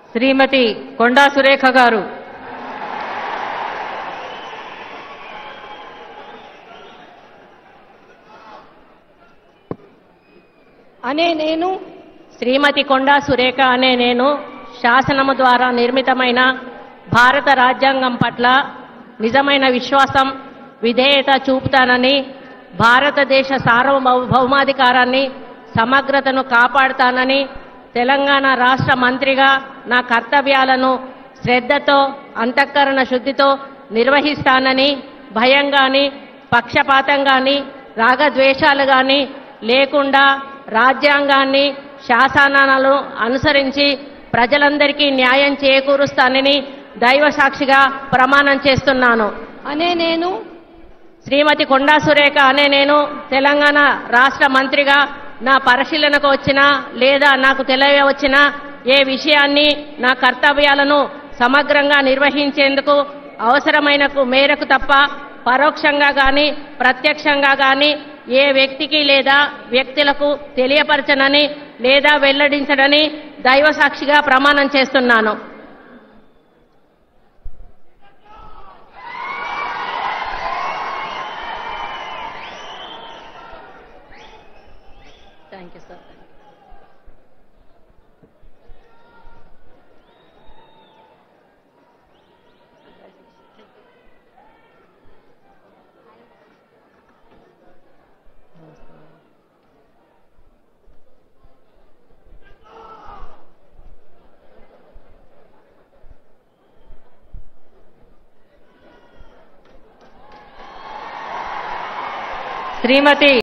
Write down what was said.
శ్రీమతి కొండా సురేఖ గారు అనే నేను శ్రీమతి కొండా సురేఖ అనే నేను శాసనము ద్వారా నిర్మితమైన భారత రాజ్యాంగం పట్ల నిజమైన విశ్వాసం విధేయత చూపుతానని భారతదేశ సార్వభౌమాధికారాన్ని సమగ్రతను కాపాడుతానని తెలంగాణ రాష్ట్ర మంత్రిగా నా కర్తవ్యాలను శ్రద్ధతో అంతఃకరణ శుద్ధితో నిర్వహిస్తానని భయం గాని పక్షపాతం గాని రాగద్వేషాలు గాని లేకుండా రాజ్యాంగాన్ని శాసనాలను అనుసరించి ప్రజలందరికీ న్యాయం చేకూరుస్తానని దైవ సాక్షిగా ప్రమాణం చేస్తున్నాను అనే నేను శ్రీమతి కొండా సురేఖ అనే నేను తెలంగాణ రాష్ట్ర మంత్రిగా నా పరిశీలనకు వచ్చిన లేదా నాకు తెలియవచ్చిన ఏ విషయాన్ని నా కర్తవ్యాలను సమగ్రంగా నిర్వహించేందుకు అవసరమైన మేరకు తప్ప పరోక్షంగా గాని ప్రత్యక్షంగా గాని ఏ వ్యక్తికి లేదా వ్యక్తులకు తెలియపరచనని లేదా వెల్లడించడని దైవ సాక్షిగా ప్రమాణం చేస్తున్నాను థ్యాంక్ యూ సార్ శ్రీమతి